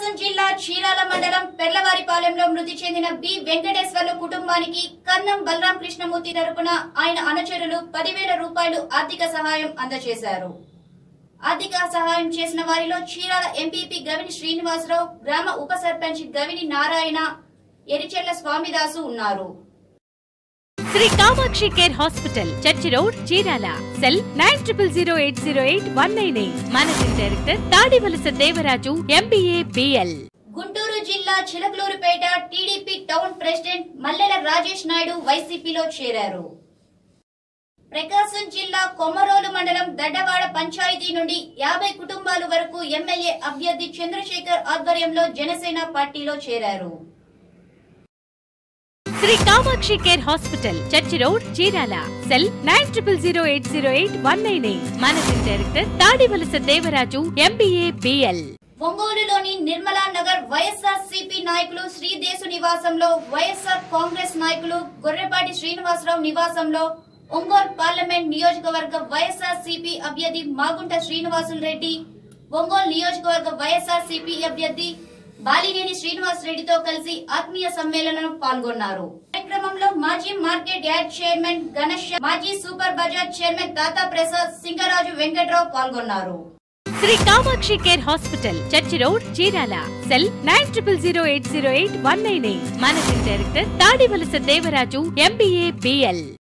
ప్రకాశం జిల్లా చీరాల మండలం పెర్లవారిపాలెంలో మృతి చెందిన బి వెంకటేశ్వర్లు కుటుంబానికి కన్నం బలరాం కృష్ణమూర్తి తరపున ఆయన అనుచరులు పదివేల రూపాయలు ఆర్థిక సహాయం అందజేశారు ఆర్థిక సహాయం చేసిన వారిలో చీరాల ఎంపీపీ గవిని శ్రీనివాసరావు గ్రామ ఉప సర్పంచ్ గవిని నారాయణ ఎరిచెల్ల స్వామిదాసు ఉన్నారు Shri Kamakshi care hospital church road Chirala cell nine triple zero eight zero eight one nine eight managing director Thadivalasa Devaraju MBA BL Guntur జిల్లా Chilakaluripet TDP town president Mallela Rajesh Naidu వైసీపీలో చేరారు ప్రకాశం జిల్లా కొమరోలు మండలం దడ్డవాడ పంచాయతీ నుండి యాభై కుటుంబాల వరకు ఎమ్మెల్యే అభ్యర్థి చంద్రశేఖర్ ఆధ్వర్యంలో జనసేన పార్టీలో చేరారు Shri Kamakshi care hospital church road Chirala cell nine triple zero eight zero eight one nine eight managing director Thadivalasa Devaraju MBA BL ఒంగోలులోని నిర్మలా నగర్ వైఎస్ఆర్ సిపి నాయకులు శ్రీదేశు నివాసంలో వైఎస్ఆర్ కాంగ్రెస్ నాయకులు గొర్రెపాటి శ్రీనివాసరావు నివాసంలో ఒంగోలు పార్లమెంట్ నియోజకవర్గ వైఎస్ఆర్ సిపి అభ్యర్థి మాగుంట శ్రీనివాసులు రెడ్డి ఒంగోలు నియోజకవర్గ వైఎస్ఆర్ సిపి అభ్యర్థి బాలినేని శ్రీనివాస్ రెడ్డితో కలిసి ఆత్మీయ సమ్మేళనంలో పాల్గొన్నారు కార్యక్రమంలో మాజీ మార్కెట్ యార్డ్ చైర్మన్ గణేష్ మాజీ సూపర్ బజార్ చైర్మన్ తాతా ప్రసాద్ సింగరాజు వెంకట్రావు పాల్గొన్నారు Shri Kamakshi care hospital church road Chirala cell nine triple zero eight zero eight one nine eight managing director Thadivalasa Devaraju MBA BL